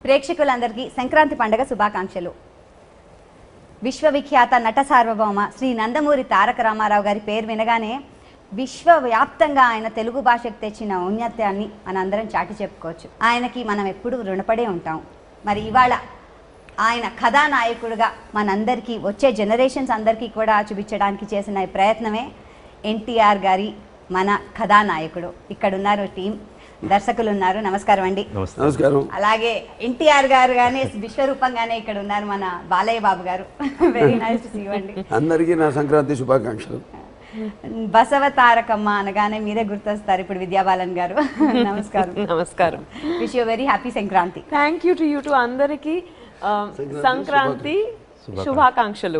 ప్రేక్షకులందరికీ సంక్రాంతి పండుగ శుభాకాంక్షలు విశ్వవిఖ్యాత నట సార్వభౌమ శ్రీ నందమూరి తారక రామారావు గారి పేరు వినగానే విశ్వవ్యాప్తంగా ఆయన తెలుగు భాషకు తెచ్చిన ఔన్నత్యాన్ని మనందరం చాటి చెప్పుకోవచ్చు ఆయనకి మనం ఎప్పుడూ రుణపడే ఉంటాం మరి ఇవాళ ఆయన కథానాయకుడుగా మనందరికీ వచ్చే జనరేషన్స్ అందరికీ కూడా చూపించడానికి చేసిన ఈ ప్రయత్నమే ఎన్టీఆర్ గారి మన కథానాయకుడు ఇక్కడ ఉన్నారు టీం దర్శకులు ఉన్నారు నమస్కారం అండి నమస్తే నమస్కారం అలాగే ఎన్టీఆర్ గారు గానే విశ్వరూపంగానే ఇక్కడ ఉన్నారు మన బాలయ్య బాబు గారు వెరీ నైస్ టు అండి అందరికీ నా సంక్రాంతి శుభాకాంక్షలు బసవ తారకమ్మ అనగానే మీరే గుర్తొస్తారు ఇప్పుడు విద్యాబాలన్ గారు నమస్కారం నమస్కారం wish you very happy Sankranti thank you to you too అందరికి ఆ, సంక్రాంతి శుభాకాంక్షలు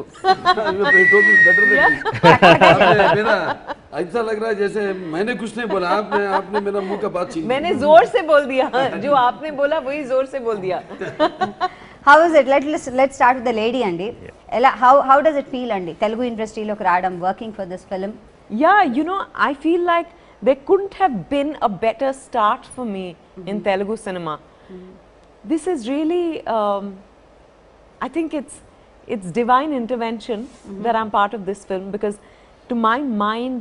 बेटर देन मेरा ऐसा लग रहा है जैसे मैंने कुछ नहीं बोला आपने आपने मेरा मुंह का बात छीन मैंने जोर से बोल दिया जो आपने बोला वही जोर से बोल दिया how is it let let start with the lady అండి ఎలా how how does it feel అండి తెలుగు ఇండస్ట్రీలోకి రావడం working for this film Yeah, you know, I feel like there couldn't have been a better start for me in Telugu cinema. This is really, um, I think it's it's divine intervention that I'm part of this film because, to my mind,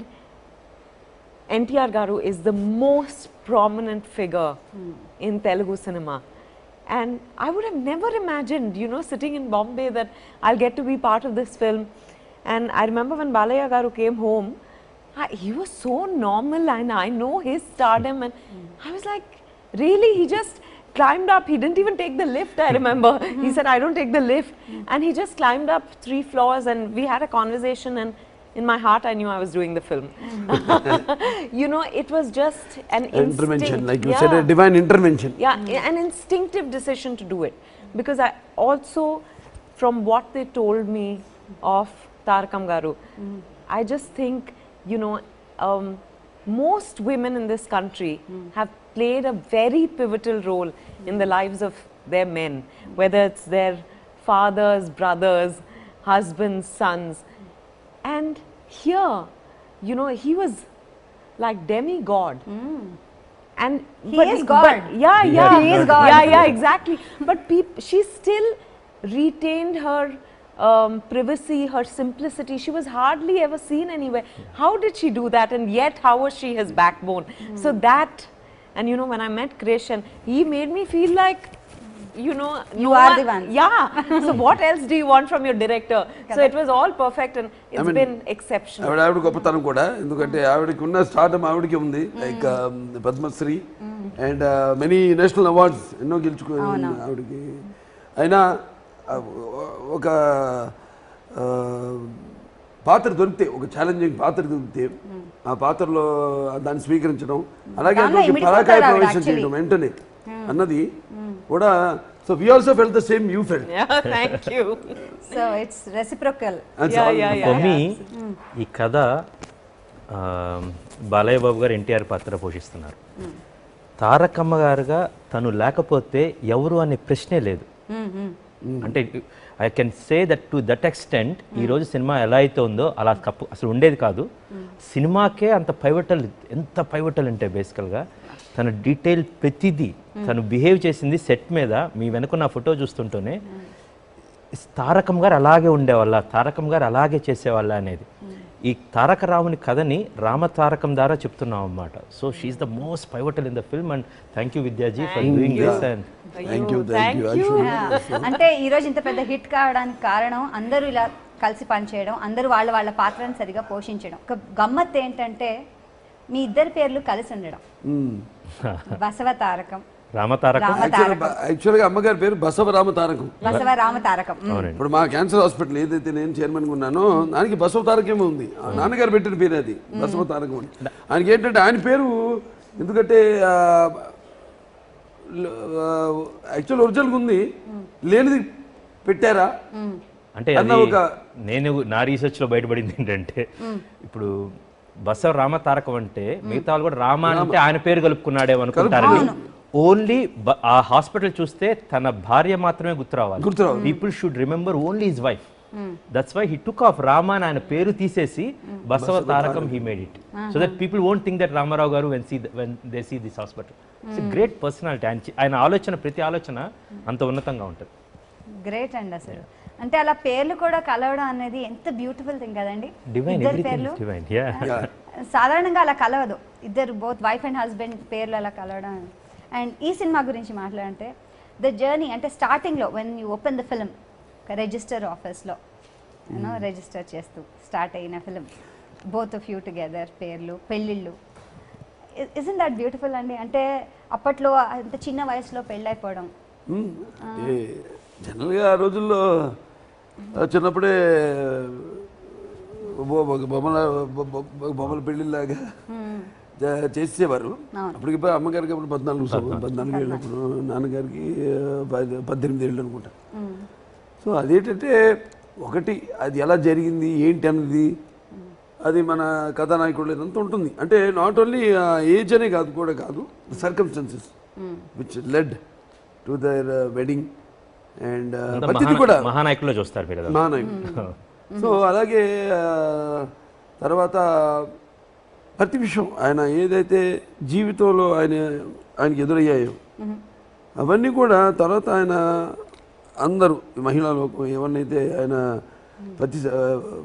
NTR Garu is the most prominent figure in Telugu cinema. And I would have never imagined, you know, sitting in Bombay that I'll get to be part of this film. And I remember when Balaya Garu came home, I, he was so normal and I know his stardom. And I was like, really? He just climbed up. He didn't even take the lift, I remember. he said, I don't take the lift. And he just climbed up three floors and we had a conversation. And in my heart, I knew I was doing the film. you know, it was just an intervention instinct. like you Yeah. said a divine intervention Yeah, an instinctive decision to do it. Because I also, from what they told me of Tarakam Garu, I just think, you know, um, most women in this country have played a very pivotal role in the lives of their men, whether it's their fathers, brothers, husbands, sons. And here, you know, he was like demigod. And He but is but- God. yeah, yeah, He is God. Yeah, yeah, exactly. But peop- she still retained her um, privacy, her simplicity. She was hardly ever seen anywhere. How did she do that? And yet, how was she his backbone? So that, and you know, when I met Krish, and he made me feel like. You know, You no are the one. Yeah. so what else do you want from your director? So it was all perfect, and it's mean, been exceptional. ఆవిడ ఆవిడ గొప్పతనం కూడా ఎందుకంటే ఆవిడకి ఉన్న stardom ఆవిడకి ఉంది like Padmashri and many national awards ఎన్నో గెలుచుకో ఆవిడకి అయినా ఆ, ఒక ఆ, పాత్ర దొరికితే ఒక ఛాలెంజింగ్ పాత్ర దొరికితే ఆ పాత్రలో దాన్ని స్వీకరించడం అలాగే దానిలో అందులోకి ఇమిడిపోతారు పరాకాయ ఆవిడ ప్రవేశం actually. చేయడం వెంటనే అన్నది కూడా so we also fell the same you fell Yeah, thank you. So it's reciprocal Yeah, yeah, yeah. For me ఈ కథ ఆ, బాలయ్య బాబు గారు ఎన్టీఆర్ పాత్ర పోషిస్తున్నారు తారకమ్మ గారుగా తను లేకపోతే ఎవరు అనే ప్రశ్నే లేదు అంటే I can say that to that extent ఈ రోజు సినిమా ఎలా అయితే ఉందో అలా తప్పు అసలు ఉండేది కాదు సినిమాకే అంత పైవటల్ ఎంత పైవటల్ అంటే బేసికల్గా తన డీటెయిల్ ప్రతిదీ తను బిహేవ్ చేసింది సెట్ మీద మీ వెనుక నా ఫోటో చూస్తుంటేనే తారకం గారు అలాగే ఉండేవాళ్ళ తారకం గారు అలాగే చేసేవాళ్ళ అనేది ఈ తారక రాముని కథని రామ తారకం ద్వారా చెప్తున్నాం అన్నమాట so she's the most pivotal in the film and thank you Vidya ji for doing this and thank you thank you I should అంటే ఈ రోజు ఇంత పెద్ద హిట్ కావడానికి కారణం అందరూ ఇలా కలిసి పనిచేయడం అందరూ వాళ్ళ వాళ్ళ పాత్రను సరిగా పోషించడం ఒక గమ్మత్ ఏంటంటే మీ ఇద్దరి పేర్లు కలిసి ఉండడం బసవ తారకం రామ తారకం రామ తారకం యాక్చువల్గా అమ్మగారి పేరు బసవరామ తారకం బసవ రామ తారకం మ్. అవునండి ఇప్పుడు మా క్యాన్సర్ హాస్పిటల్ ఏదైతే నేను చైర్మన్ ఉన్నానో దానికి బసవ తారకమే ఉంది ఆ నాన్నగారు పెట్టిన పేరు అది బసవ తారకం అని ఆయనకి ఏంటంటే ఆయన పేరు ఎందుకంటే యాక్చువల్ ఒరిజినల్గా ఉంది లేనిది పెట్టారా అంటే అన్న అది ఒక- నేను నా రీసెర్చ్ లో బయటపడింది ఏంటంటే ఇప్పుడు బసవ రామ తారకం అంటే మిగతా వాళ్ళు కూడా రామ అంటే ఆయన పేరు కలుపుకున్నాడేమో అనుకుంటారని ఓన్లీ ఆ హాస్పిటల్ చూస్తే తన భార్య మాత్రమే గుర్తు రావాలి గుర్తు రావాలి. People should remember only his wife that's why he took off Rama అని ఆయన పేరు తీసేసి Basava Tarakam he made it so that people won't think that Rama Rao గారు when see when they see this hospital it's great personality ఆయన చి- ఆయన ఆలోచన ప్రతి ఆలోచన అంత ఉన్నతంగా ఉంటుంది గ్రేట్ అండి అసలు అంటే అలా పేర్లు కూడా కలవడం అనేది ఎంత బ్యూటిఫుల్ థింగ్ కదండి డివైన్ ఇద్దరి ఎవ్రీథింగ్ పేర్లు డివైన్ యా సాధారణంగా అలా కలవదు ఇద్దరు బోత్ వైఫ్ అండ్ హస్బెండ్ పేర్లు అలా కలవడం అండ్ ఈ సినిమా గురించి మాట్లాడంటే ద జర్నీ అంటే స్టార్టింగ్లో when you open the film register ఆఫీస్లో యూనో రిజిస్టర్ చేస్తూ స్టార్ట్ అయిన film both of you together పేర్లు పెళ్ళిళ్ళు ఇజన్ దట్ బ్యూటిఫుల్ అండి అంటే అప్పట్లో అంత చిన్న వయసులో పెళ్ళైపోవడం మ్మ్. ఏ జనరల్గా ఆ రోజుల్లో ఆ, చిన్నప్పుడే బొ- బొ- బొమ్మల బొ- బొ- బొ- బొమ్మల పెళ్ళిలాగా చే- చేసేవారు అప్పటికి ఇప్పుడు అమ్మగారికి అప్పుడు పద్నాలుగు సంవ- పద్నాలుగు ఏళ్ళప్పుడు నాన్నగారికి ఆ, పది- పద్దెనిమిది ఏళ్ళు అనుకుంటా సో అదేంటంటే ఒకటి అది ఎలా జరిగింది ఏంటి అన్నది అది మన కథానాయకుడు ఇదంతా ఉంటుంది అంటే నాట్ ఓన్లీ ఏజ్ అనే కాదు కూడా కాదు circumstances which led to their wedding and అంతా ప్రతిది మహానా- కూడా మహానాయకుల్లో చూస్తారు మీరు అదంతా. మహానాయకుడు సో అలాగే ఆ, తర్వాత ప్రతి విషయం ఆయన ఏదైతే జీవితంలో ఆయన ఆయనకి ఎదురయ్యాయో అవన్నీ కూడా తర్వాత ఆయన అందరూ మహిళా లోకం ఎవరినైతే ఆయన ప్రతి స-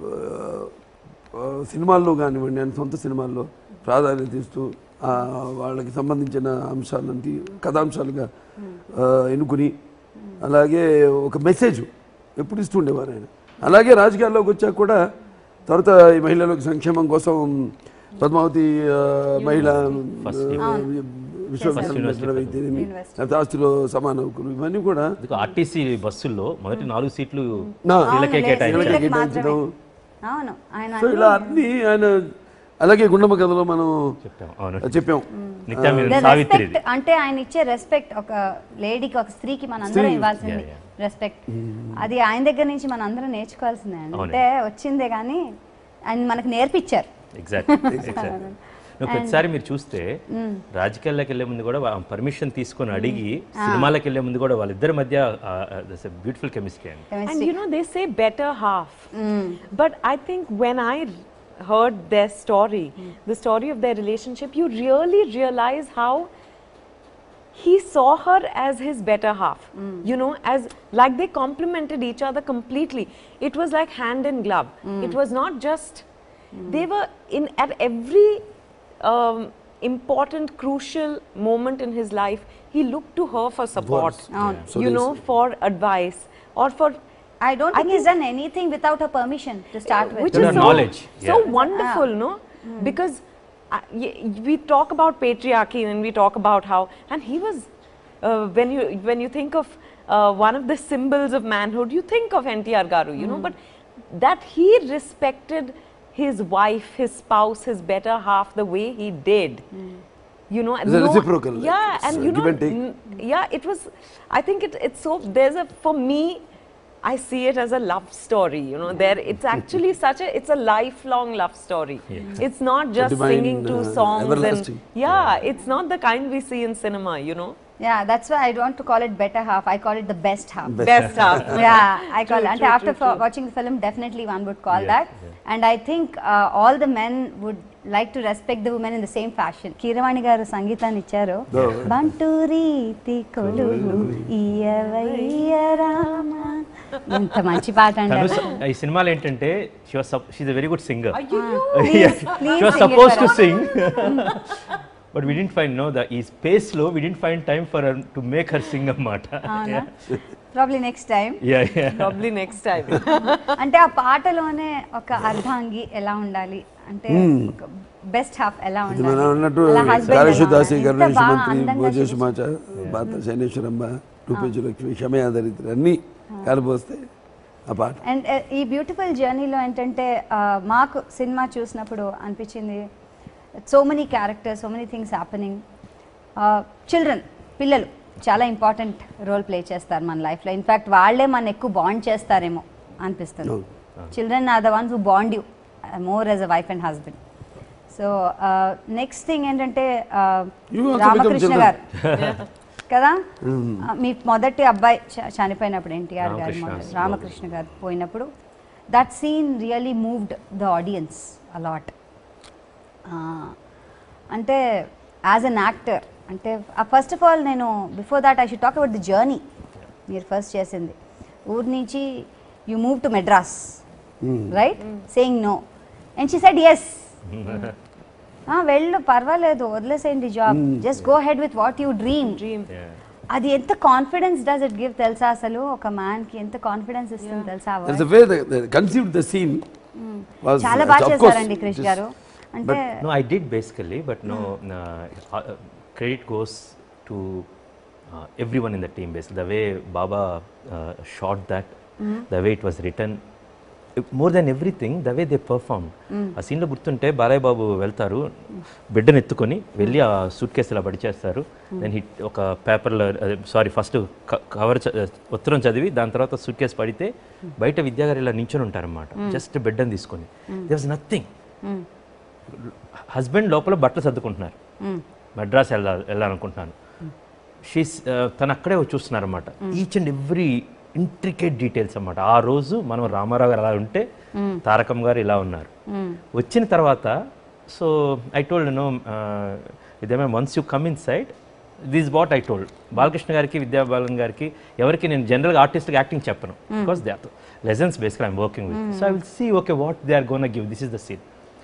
ఆ, సినిమాల్లో కానివ్వండి ఆయన సొంత సినిమాల్లో ప్రాధాన్యత ఇస్తూ ఆ, వాళ్ళకి సంబంధించిన అంశాలంటి కథాంశాలుగా ఆ, ఎన్నుకుని అలాగే ఒక మెసేజ్ ఎప్పుడు ఇస్తుండేవారు ఆయన అలాగే రాజకీయాల్లోకి వచ్చాక కూడా తర్వాత ఈ మహిళలకు సంక్షేమం కోసం పద్మావతి ఆ, మహిళా ఆ, విశ్వవిద్యాలయం అయితేనేమి, లేకపోతే ఆస్తిలో సమాన హక్కులు ఇవన్నీ కూడా అందుకు ఆర్టీసీ బస్సుల్లో మొదటి నాలుగు సీట్లు నా వీళ్ళకే అవును, కేటాయించారు వీళ్ళకి కేటాయించడం. మాత్రమే. అవును ఆయన సో ఇలా అన్ని ఆయన అలాగే గుండమ్మ కథలో మనం చెప్పాం అవును చెప్పాం నిత్యా మీరు The సావిత్రి respect అంటే ఆయన ఇచ్చే రెస్పెక్ట్ ఒక లేడీకి ఒక స్త్రీకి మన అందరం ఇవ్వాల్సింది Yeah, రెస్పెక్ట్ అది ఆయన దగ్గర నుంచి మన అందరం నేర్చుకోవాల్సిందే అండి. అవునండి. అంటే వచ్చిందే కానీ ఆయన మనకు నేర్పించారు ఎగ్జాక్ట్ ఎగ్జాక్ట్ నువ్వు ప్రతిసారి మీరు చూస్తే రాజకీయాల్లోకి వెళ్ళే ముందు కూడా పర్మిషన్ తీసుకొని అడిగి సినిమాలకు వెళ్ళే ముందు కూడా వాళ్ళిద్దరి మధ్య బ్యూటిఫుల్ కెమిస్ట్రీ అండి And you know, they say better half. But I think when I heard their story, the story of their relationship, you really realize how he saw her as his better half. You know, as like they complemented each other completely. It was like hand in glove. It was not just, they were in at every um, important, crucial moment in his life, he looked to her for support. Was, yeah. So you they know, say. for advice or for I don't think is done anything without her permission to start with which There is are so, knowledge, so yeah. wonderful, no? Because uh, y- we talk about patriarchy and we talk about how, and he was, uh, when you when you think of uh, one of the symbols of manhood, you think of NTR Garu, you know, but that he respected his wife, his spouse, his better half the way he did. You know, It's a reciprocal, like, Yeah, it's and a you give know, and take. n- yeah, it was. I think it, it's so. There's a for me. I see it as a love story. You know, there it's actually such a. It's a lifelong love story. It's not just divine, singing two uh, songs and everlasting. yeah, it's not the kind we see in cinema. You know, yeah that's why I don't to call it better half I call it the best half best half. yeah, I call it. And after for watching the film, definitely one would call Yeah, that. And I think uh, all the men would like to respect the women in the same fashion. Keeravani గారు సంగీతాన్ని ఇచ్చారు Oh. బంటు రీతి కొలువు ఇయ్యవయ్య రామ ఎంత మంచి పాట అండి తను అది. స- ఈ సినిమాలో ఏంటంటే she's very good singer Please, please she was sing it suppose for to us. Sing but we didn't find no the ఈ స్పేస్ లో we didn't find time for to make her sing అన్నమాట అవునా probably next time yeah yeah Probably next time. అంటే ఆ పాటలోనే ఒక అర్ధాంగి ఎలా ఉండాలి అంటే బెస్ట్ హాఫ్ ఎలా ఇది మనం ఉండాలి అన్నట్టు అలా husband ఎలా కాళేశ్వరదాసి ఉండాలి. గణేష్ ఎంత బాగా మంత్రి అందంగా భోజేష్ మాచ భారత శైనేశ్వరమ్మ రూపేజు లక్ష్మి క్షమయాధరిత్రి అన్నీ కలిపోస్తే ఆ పాట అండ్ ఈ బ్యూటిఫుల్ జర్నీలో ఏంటంటే ఆ, మాకు సినిమా చూసినప్పుడు అనిపించింది so many characters so many things happening children పిల్లలు చాలా ఇంపార్టెంట్ రోల్ ప్లే చేస్తారు మన లైఫ్లో ఇన్ఫ్యాక్ట్ వాళ్ళే మన ఎక్కువ బాండ్ చేస్తారేమో అనిపిస్తుంది అవును. Children are the ones who bond you more as a wife and husband so next thing ఏంటంటే ఆ, You also become Ramakrishna children. గారు కదా ఆ, మీ మొదటి అబ్బాయి చ- చనిపోయినప్పుడు ఎన్టీఆర్ గారు రామకృష్ణ. మొదటి- రామకృష్ణ గారు పోయినప్పుడు that scene really moved the audience అలాట్ అంటే యాజ్ అన్ యాక్టర్ అంటే ఫస్ట్ ఆఫ్ ఆల్ నేను before that I should talk about the journey మీరు ఫస్ట్ చేసింది ఊరి నుంచి you move to Madras right saying no and she said yes వెళ్ళు పర్వాలేదు వదిలేసేయండి job just go head with what you dream Dream. అది ఎంత కాన్ఫిడెన్స్ డస్ ఇట్ గివ్ తెలుసా అసలు ఒక మ్యాన్ కి ఎంత కాన్ఫిడెన్స్ ఇస్తుంది తెలుసా ఆ There's word? a way they, they conceived the scene. Was, చాలా uh, బాగా of course, చేశారండి క్రిష్ just- గారు అంటే No, I did basically, but no, uh, uh, credit goes to uh, everyone in the team. Basically, the way Baba uh, shot that, the way it was written, more than everything, the way they performed. ఆ సీన్లో గుర్తుంటే బాలయ్య బాబు వెళ్తారు బిడ్డను ఎత్తుకొని వెళ్ళి ఆ suit case ఇలా పడిచేస్తారు then hit ఒక పేపర్లో సారీ ఫస్ట్ కవర్ ఉత్తరం చదివి దాని తర్వాత సూట్ కేసు పడితే బయట విద్యాగారు ఇలా నించొని ఉంటారన్నమాట జస్ట్ బిడ్డను తీసుకొని దే వాజ్ నథింగ్ హస్బెండ్ లోపల బట్టలు సర్దుకుంటున్నారు మద్రాస్ వెళ్ళా వెళ్ళాలనుకుంటున్నాను షీస్ తను అక్కడే వచ్చి చూస్తున్నారు అనమాట each and every intricate details అన్నమాట ఆ రోజు మనం రామారావు గారు అలా ఉంటే తారకం గారు ఇలా ఉన్నారు వచ్చిన తర్వాత సో ఐ టోల్డ్ నో ఇదేమే once you come inside this what I told Balakrishna గారికి విద్యా బాలన్ గారికి ఎవరికి నేను జనరల్గా ఆర్టిస్ట్కి యాక్టింగ్ చెప్పను బికాస్ దే లెజన్స్ బేస్గా I'm working with so I will see okay what they are gonna give this is the scene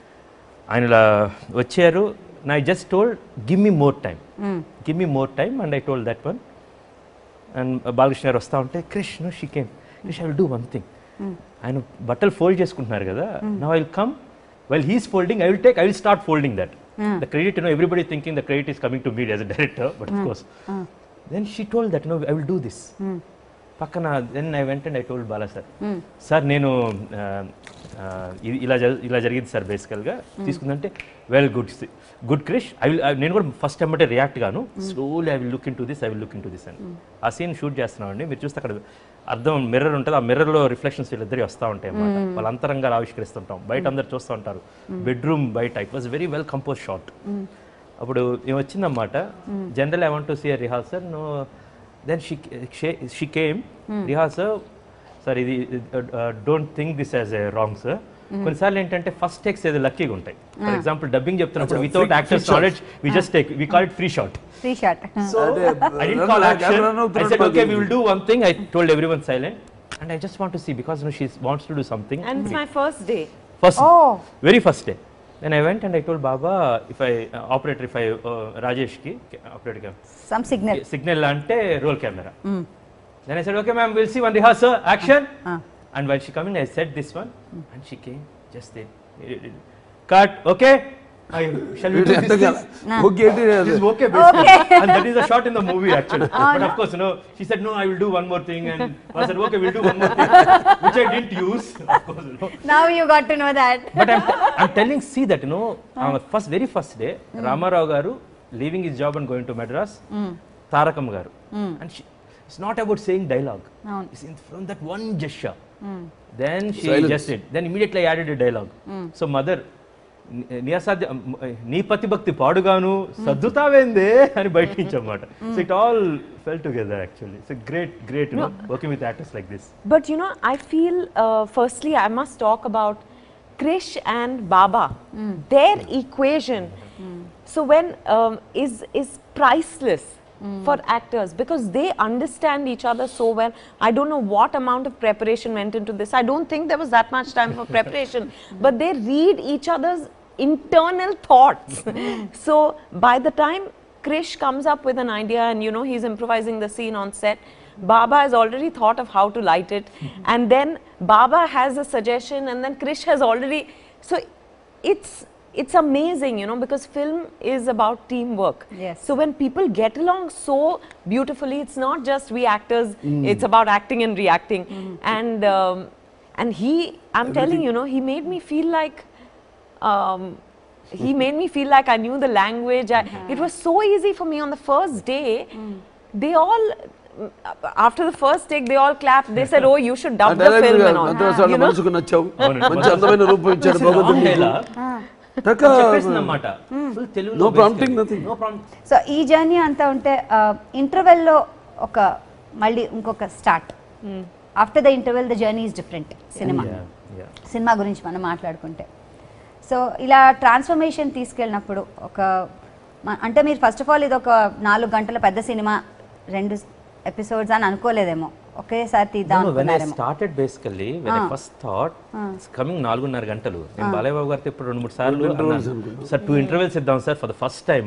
ఆయన ఇలా వచ్చారు నా just told give me more time give me more time and I told that one and Balakrishna గారు వస్తా ఉంటే Krish no she came Krish I will do one thing ఆయన బట్టలు fold చేసుకుంటున్నారు కదా నా I will come well he's folding I will take I will start folding that the credit no everybody thinking the credit is coming to me as a director but of course then she told that no I will do this పక్కన then I went and I told Bala sir sir నేను ఆ, ఆ, ఇది ఇలా జరి- ఇలా జరిగింది sir బేసికల్గా తీసుకుందంటే well good good Krish I will నేను కూడా ఫస్ట్ ఎమ్మటే రియాక్ట్ గాను slowly I will look into this I will look into this అని ఆ సీన్ షూట్ చేస్తున్నామండి మీరు చూస్తే అక్కడ అర్థం మిర్రర్ ఉంటుంది ఆ మిర్రర్లో రిఫ్లెక్షన్స్ వీళ్ళిద్దరి వస్తూ ఉంటాయి అన్నమాట వాళ్ళ అంతరంగాలు ఆవిష్కరిస్తుంటాం బయట అందరు చూస్తూ ఉంటారు బెడ్రూమ్ బయట it was very well compose shot అప్పుడు ఏం వచ్చిందన్నమాట general I want to see rehearsal no then she she came rehearsal sir ఇది don't think this as a wrong sir కొన్నిసార్లు ఏంటంటే ఫస్ట్ టేక్స్ ఏదో లక్కీగా ఉంటాయి ఫర్ ఎగ్జాంపుల్ డబ్బింగ్ చెప్తున్నప్పుడు without actors knowledge we just take we call it free shot free shot So అంటే, I didn't run- call run- action. run out I run said, out okay, the- we will do one thing. I told everyone silent, and I just want to see because you know, she wants to do something. And it's my first day. First, Oh. very first day. Then I went and I told Baba if I uh, operator if I uh, Rajesh ki operator cam some signal signal ante roll camera. Then I said, okay, ma'am, we'll see one rehearsal, action. And while she coming, I said this one, and she came just then. Cut, okay. I, shall we do this? ఎంతకాలం please? Okay ఏంటి This is okay, basically. and that is a shot in the movie, actually. but of course, you know, she said, no, I will do one more thing. And I said, okay, we'll do one more thing, which I didn't use, of course, you know. Now you got to know that But I'm, I'm telling, see that, you know, on the first, very first day, Ramarao Garu leaving his job and going to Madras, Tarakam Garu. And she, it's not about saying dialogue. అవును. It's in, from that one gesture. Then she Silence. just did. Then immediately I added a dialogue. So mother, ని- నీ అసాధ్య నీ పతి భక్తి పాడుగాను సర్దుతావేందే అని బయట నుంచి అన్నమాట so it all fell together actually it's great great working with actors like this But you know, I feel uh, firstly I must talk about Krish and Baba. Their equation. So when um, is is priceless for actors because they understand each other so well. I don't know what amount of preparation went into this. I don't think there was that much time for preparation, but they read each other's internal thoughts. so by the time Krish comes up with an idea and you know he's improvising the scene on set. Baba has already thought of how to light it, and then Baba has a suggestion, and then Krish has already. So it's it's amazing, you know, because film is about teamwork. Yes. So when people get along so beautifully, it's not just we actors; it's about acting and reacting. And um, and he, I'm telling you, know, he made me feel like. Um, he made me feel like I knew the language. I, It was so easy for me on the first day. They all, after the first take, they all clapped. They said, "Oh, you should dub the film and all." మంత్రసాల You know? మనసుకు నచ్చావు అవునండి. మంచి అందమైన రూపం ఇచ్చాడు భగవంతుడు నీకు. టక చెప్పేసింది అన్నమాట full Telugu No prompting, nothing. No prompting so ఈ జర్నీ అంతా ఉంటే ఇంటర్వెల్లో ఒక మళ్ళీ ఇంకొక start after the interval the journey is different సినిమా Yeah, yeah. సినిమా గురించి మనం మాట్లాడుకుంటే సో ఇలా ట్రాన్స్ఫర్మేషన్ తీసుకెళ్ళినప్పుడు ఒక మ- అంటే మీరు ఫస్ట్ ఆఫ్ ఆల్ ఇది ఒక నాలుగు గంటల పెద్ద సినిమా రెండు ఎపిసోడ్స్ అని అనుకోలేదేమో ఒకేసారి తీద్దాం No, no, when I అనుకున్నారేమో started basically, when I first thought, it's coming నాలుగున్నర గంటలు నేను బాలయ్య బాబు గారితో ఇప్పుడు రెండు మూడు సార్లు అన్నాను సార్ టూ ఇంటర్వెల్స్ ఇద్దాం sir for the first time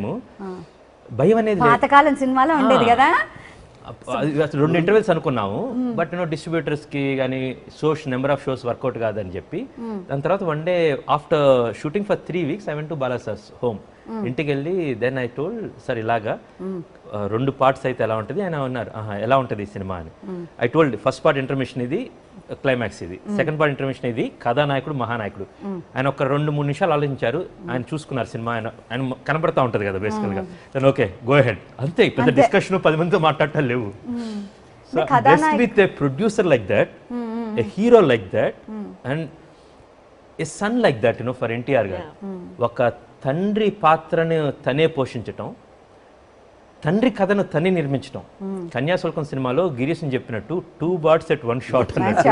భయం అనేది లేదు. పాతకాలం సినిమాలో ఉండేది ఆ. కదా అప్ప- అది అసలు రెండు ఇంటర్వెల్స్ అనుకున్నాము బట్ నో డిస్ట్రిబ్యూటర్స్ కి కానీ shows number of shows work out కాదని చెప్పి దాని తర్వాత one day after shooting for three weeks I went to Bala sir's home ఇంటికి వెళ్ళి దెన్ ఐ టోల్డ్ సార్ ఇలాగా ఆ, రెండు పార్ట్స్ అయితే ఎలా ఉంటుంది ఆయన అన్నారు "ఆహా, ఎలా ఉంటుంది ఈ సినిమా అని I told first part intermission ఇది క్లైమాక్స్ ఇది సెకండ్ పార్ట్ ఇంటర్మిషన్ ఇది కథానాయకుడు మహానాయకుడు ఆయన ఒక రెండు మూడు నిమిషాలు ఆలోచించారు ఆయన చూసుకున్నారు సినిమా ఆయన ఆయన కనబడతా ఉంటది కదా బేసికల్ గా దెన్ ఓకే గో హెడ్ అంతే పెద్ద డిస్కషన్ పది మందితో మాట్లాడటం లేవు so best with a producer like that a hero like that and a son like that you know for NTR గారు ఒక తండ్రి పాత్రను తనే పోషించటం తండ్రి కథను తనే నిర్మించటం కన్యాశుల్కం సినిమాలో గిరీశం చెప్పినట్టు two bats at one shot అన్నట్టు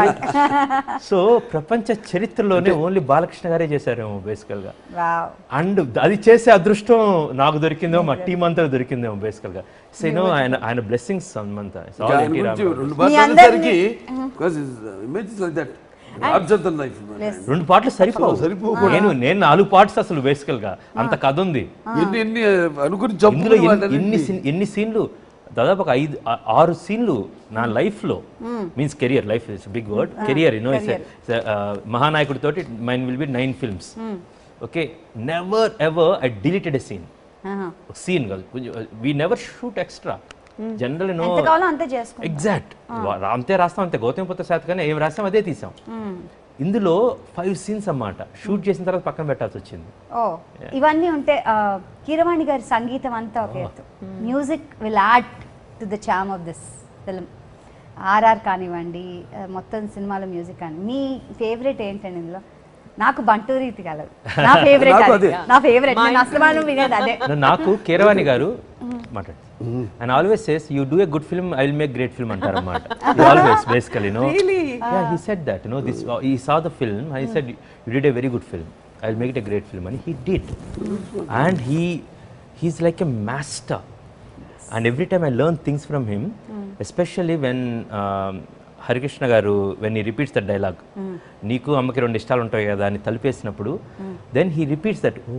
సో ప్రపంచ చరిత్రలోనే ఓన్లీ బాలకృష్ణ గారే చేశారేమో బేసికల్ గా వావ్ అండ్ అది చేసే అదృష్టం నాకు దొరికిందో మా టీం అంతా దొరికిందేమో బేసికల్ గా సో ఆయన ఆయన బ్లెస్సింగ్స్ అంతా It's all ఆయన NT గురించి రామారావు. రెండు బాగా అనేసరికి because image like that Ramachandran life రెండు పాటలు సరిపోవు నేను నేను నాలుగు పార్ట్స్ అసలు బేసికల్ గా అంత కథ ఉంది ఎన్ని ఎన్ని అనుకుని ఇందులో చంపుకుని ఎన్ని- వాటన్నిటిని- ఎన్ని సీన్- ఎన్ని సీన్లు దాదాపు ఒక ఐదు ఆ- ఆరు సీన్లు నా లైఫ్ లో means career life is big word career you know మహానాయకుడి తోటి mine will be nine films okay never ever I deleted a scene ఆహా. Scene we never shoot extra general no ఎంత కావాలో అంతే చేసుకుంటాం ఎగ్జాక్ట్ అంతే రాస్తాం అంతే గౌతమ్ పుత్ర శాతకనే ఏం రాస్తాం అదే తీసాం ఇందులో ఫైవ్ సీన్స్ అన్నమాట షూట్ చేసిన తర్వాత పక్కన పెట్టాల్సి వచ్చింది ఓ ఇవన్నీ ఉంటే ఆ, కీరవాణి గారి సంగీతం అంతా ఒక ఎత్తు music will add to the charm of this film RR కానివ్వండి ఆ, మొత్తం సినిమాలో మ్యూజిక్ కానీ మీ ఫేవరెట్ ఏంటండి ఇందులో నాకు బంటూరి కలదు నా ఫేవరెట్ నాకు అదే. నా ఫేవరెట్ నేను అసలు మనం వినేది అదే నా- నాకు కీరవాణి గారు మాట్లాడు and always says you do a good film I will make great film అంటారు అన్నమాట always basically no Really? yeah he said that you know this he saw the film and he said you did a very good film i'll make it a great film and he did and he he's like a master and every time i learn things from him especially when um, Harikrishna garu when he repeats that dialogue నీకు అమ్మకి రెండు ఇష్టాలు ఉంటాయి కదా అని తలిపేసినప్పుడు then he repeats that ఓ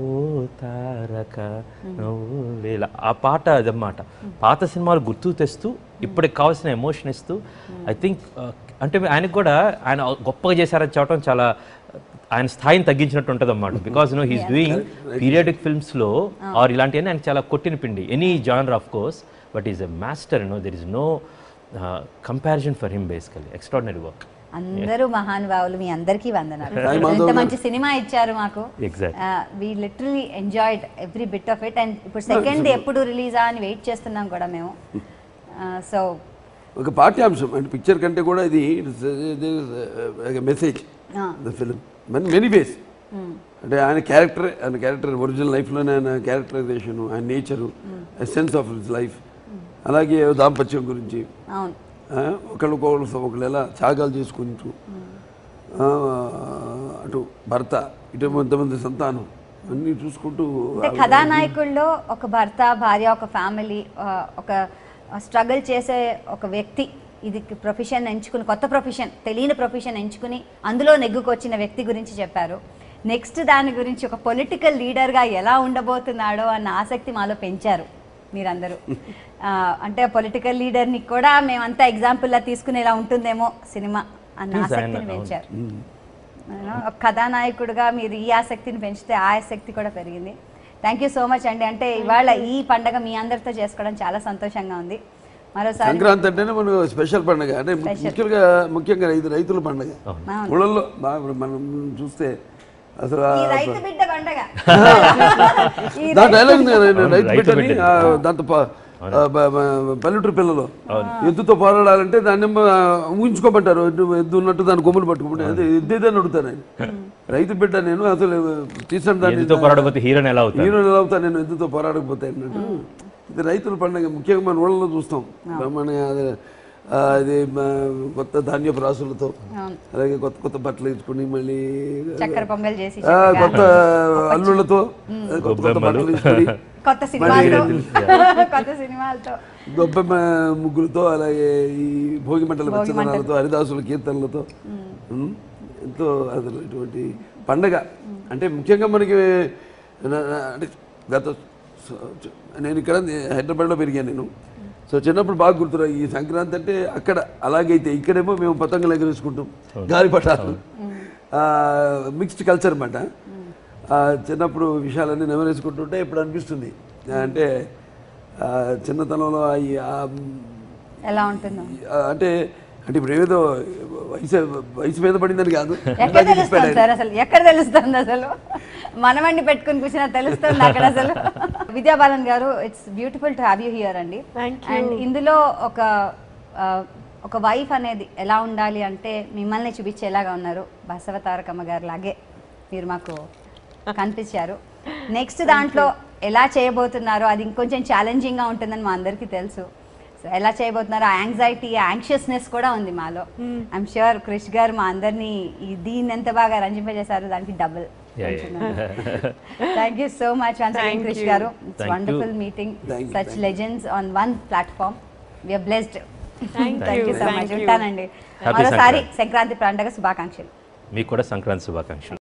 తారక నువ్వు లేలా ఆ పాట అదన్నమాట పాత సినిమాలు గుర్తు తెస్తూ ఇప్పటికి కావాల్సిన ఎమోషన్ ఇస్తూ ఐ థింక్ అంటే ఆయనకు కూడా ఆయన గొప్పగా చేశారని చెప్పడం చాలా ఆయన స్థాయిని తగ్గించినట్టు ఉంటుంది అన్నమాట because no he's doing periodic films లో ఆర్ ఇలాంటివన్నీ ఆయన చాలా కొట్టిన పిండి any genre of course but is a master no there is no comparison for him basically extraordinary work అందరూ మహానుభావులు మీ అందరికీ వందనాలు Hi, మాధవ్ ఎంత గారు. మంచి సినిమా ఇచ్చారు మాకు Exactly. We literally enjoyed every bit of it and ఇప్పుడు సెకండ్ ఎప్పుడు రిలీజా అని వెయిట్ చేస్తున్నాం కూడా మేము సో ఒక పాఠ్యాంశం అంటే పిక్చర్ కంటే కూడా ఇది message the film many many ways అంటే ఆయన క్యారెక్టర్ ఆయన క్యారెక్టర్ ఒరిజినల్ లైఫ్లోనే ఆయన క్యారెక్టరైజేషన్ ఆయన nature sense of his life అలాగే దాంపత్యం గురించి అవును ఆ, ఒకళ్ళకొకళ్ళు ఒకళ్ళు ఎలా త్యాగాలు చేసుకుంటూ ఆ, అటు భర్త ఇటు కొంతమంది సంతానం అన్నీ చూసుకుంటూ అంటే కథానాయకుల్లో ఒక భర్త భార్య ఒక ఫ్యామిలీ ఒక స్ట్రగుల్ చేసే ఒక వ్యక్తి ఇది ప్రొఫెషన్ ఎంచుకుని కొత్త ప్రొఫెషన్ తెలియని ప్రొఫెషన్ ఎంచుకుని అందులో నెగ్గుకొచ్చిన వ్యక్తి గురించి చెప్పారు నెక్స్ట్ దాని గురించి ఒక పొలిటికల్ లీడర్గా ఎలా ఉండబోతున్నాడో అన్న ఆసక్తి మాలో పెంచారు మీరందరూ ఆ, అంటే పొలిటికల్ లీడర్ని కూడా మేమంతా ఎగ్జాంపుల్లా తీసుకునేలా ఉంటుందేమో సినిమా అన్న Please, ఆసక్తిని ఆయన- పెంచారు నేను ఒక కథానాయకుడిగా మీరు ఈ ఆసక్తిని పెంచితే ఆ ఆసక్తి కూడా పెరిగింది థ్యాంక్ యూ సో మచ్ అండి అంటే ఇవాళ ఈ పండగ మీ అందరితో చేసుకోవడం చాలా సంతోషంగా ఉంది మరోసారి సంక్రాంతి అంటేనే మనకు స్పెషల్ పండుగ అంటే ము- Special. ముఖ్యంగా ముఖ్యంగా ఇది రైతుల పండుగ అవును. ఊళ్ళల్లో బాగా మనం చూస్తే అసలు ఆ- ఈ రైతు బిడ్డ పండగ ఈ దాని డైలాగ్ ఉంది కదా, అవును, రైతు రైతు బిడ్డని బిడ్డని. ఆ, దాంతో ప- ఆ, బ- బ- పల్లెటూరు పిల్లలు ఎద్దుతో పోరాడాలంటే దాన్ని ఏమో, ఆ, ఊహించుకోమంటారు ఎద్దు ఎద్దు ఉన్నట్టు దాని కొమ్ములు పట్టుకుంటే అదే ఎద్దేదని అడుగుతాను ఆయన రైతు బిడ్డ నేను అసలు తీసాను దాన్ని ఎందుతో పోరాడకపోతే హీరోని ఎలా అవుతారు హీరోలు ఎలా అవుతా నేను ఎద్దుతో పోరాడకపోతే అన్నట్టు ఇది రైతుల పండుగ ముఖ్యంగా మన ఊళ్ళలో చూస్తాం మన అది ఆ, ఇది మా కొత్త ధాన్యపు రాసులతో అవును. అలాగే కొత్త కొత్త బట్టలు ఇచ్చుకుని మళ్ళీ చక్కెర పొంగల్ చేసి ఆ, చక్కగా కొత్త అల్లుళ్ళతో కొత్త కొత్త బట్టలు ఇచ్చుకుని కొత్త సినిమాలతో కొత్త సినిమాలతో గొప్ప ముగ్గులతో అలాగే ఈ భోగి మంటల భోగి వెచ్చదనాలతో హరిదాసుల కీర్తనలతో ఉమ్, ఎంతో అసలు ఇటువంటి పండగ అంటే ముఖ్యంగా మనకి నా- నా- అంటే గత స- చ- నేను ఇక్కడ హైదరాబాద్లో పెరిగాను నేను సో చిన్నప్పుడు బాగా గుర్తురా ఈ సంక్రాంతి అంటే అక్కడ అలాగైతే ఇక్కడేమో మేము పతంగులు ఎగరేసుకుంటాం గాలిపటాలు మిక్స్డ్ కల్చర్ అన్నమాట ఆ, చిన్నప్పుడు విషయాలన్నీ నెమరేసుకుంటుంటే ఇప్పుడు అనిపిస్తుంది అంటే ఆ, చిన్నతనంలో ఈ ఆ, ఎలా ఉంటుందో ఆ, అంటే అంటే ఇప్పుడు ఏదో వయసు వయసు మీద పడిందని కాదు ఎక్కడ తెలుస్తుంది సార్ అసలు ఎక్కడ తెలుస్తుంది అసలు మనమండి పెట్టుకుని కూర్చున్నా తెలుస్తుంది అక్కడ అసలు Vidya Balan garu it's beautiful to have you here అండి Thank అండ్ ఇందులో ఒక ఆ, ఒక వైఫ్ అనేది ఎలా ఉండాలి అంటే మిమ్మల్ని చూపించేలాగా ఉన్నారు బసవ తారకమ్మ గారు లాగే మీరు మాకు కనిపించారు నెక్స్ట్ దాంట్లో ఎలా చేయబోతున్నారో అది ఇంకొంచెం ఛాలెంజింగ్గా ఉంటుందని మా అందరికీ తెలుసు సో ఎలా చేయబోతున్నారో ఆ యాంగ్జైటీ యాంగ్షియస్నెస్ కూడా ఉంది మాలో ఐఎమ్ ష్యూర్ క్రిష్ గారు మా అందరినీ ఈ దీన్ని ఎంత బాగా రంజింపజేశారు దానికి double Yeah, yeah. Thank you so much once again Thank Krish you. Garu it's Thank you. Wonderful meeting Thank you, such thank you. Legends on one platform we are blessed Thank thank you you, so thank much you. ఉంటానండి Happy మరోసారి Sankranti. Sankranti పండుగ శుభాకాంక్షలు మీకు కూడా సంక్రాంతి శుభాకాంక్షలు